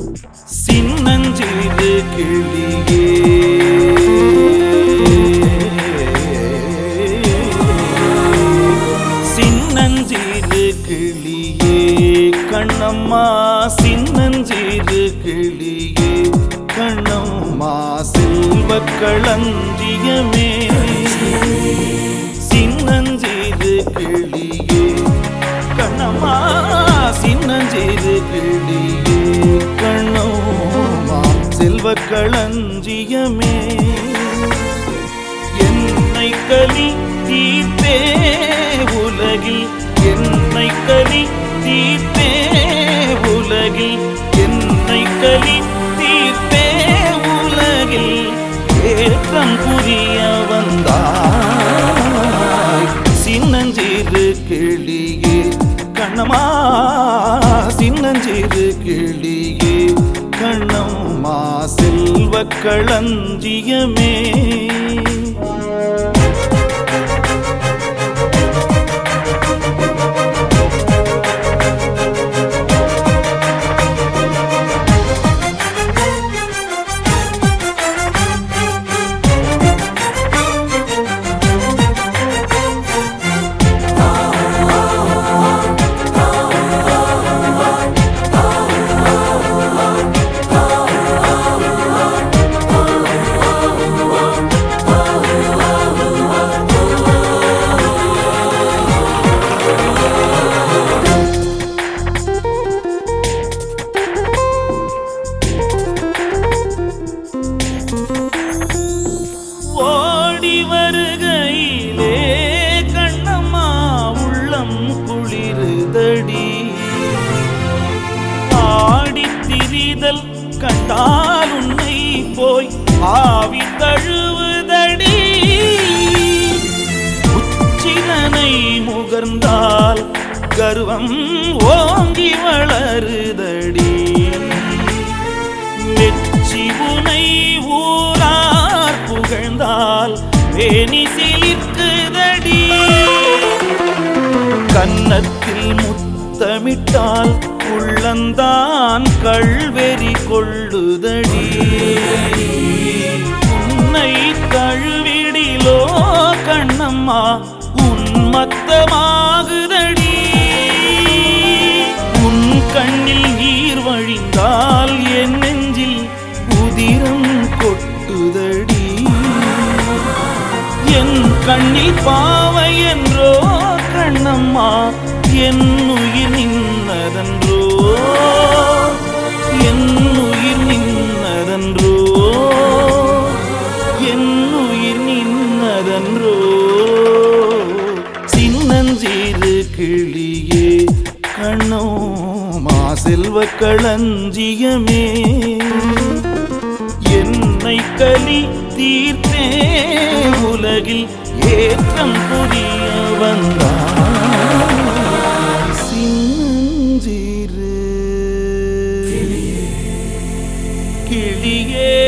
சின்னஞ்சிறு கிளியே சின்னஞ்சிறு கிளியே கண்ணம்மா சின்னஞ்சிறு கிளியே கண்ணம்மா செல்வ களஞ்சியமே சின்னஞ்சிறு கிளியே கண்ணம்மா சின்னஞ்சிறு கிளியே கண்ணம்மா செல்வ களஞ்சியமே என்னை கலி தீர்த்தே உலகில் என்னை கலி தீர்த்தே உலகில் என்னை கலி தீர்த்தே உலகில் ஏற்றம் புரிய வந்தாய் சின்னஞ்சிறு கிளியே கண்ணம்மா சின்னஞ்சிறு கிளியே கண்ணம்மா செல்வ களஞ்சியமே ஓடி வருகையிலே கண்ணம்மா உள்ளம் குளிருதடி ஆடி திரிதல் கண்டால் உன்னை போய் ஆவி தழுவுதடி உச்சிதனை முகர்ந்தால் கர்வம் ஓங்கி வளருதடி மெச்சி உனை ஊரார் புகழ்ந்தால் வேணி சிலிர்க்குதடி கன்னத்தில் முத்தமிட்டால் உள்ளந்தான் கள்வெறி கொள்ளுதடி உன்னை தழுவிடிலோ கண்ணம்மா உன்மத்தமாகுதடி உன் கண்ணில் நீர் வழிந்தால் என் நெஞ்சில் உதிரம் கொட்டுதடி என் கண்ணில் பாவை என்றோ கண்ணம்மா என் உயிர் நின்னதன்றோ என் உயிர் நின்னதன்றோ என் உயிர் நின்னதன்றோ சின்னஞ்சிறு கிளியே கண்ணோ மா செல்வ களஞ்சியமே என்னை கலி தீர்த்தே உலகில் ஏற்றம் புரிய வந்தாய் சின்னஞ்சிறு கிளியே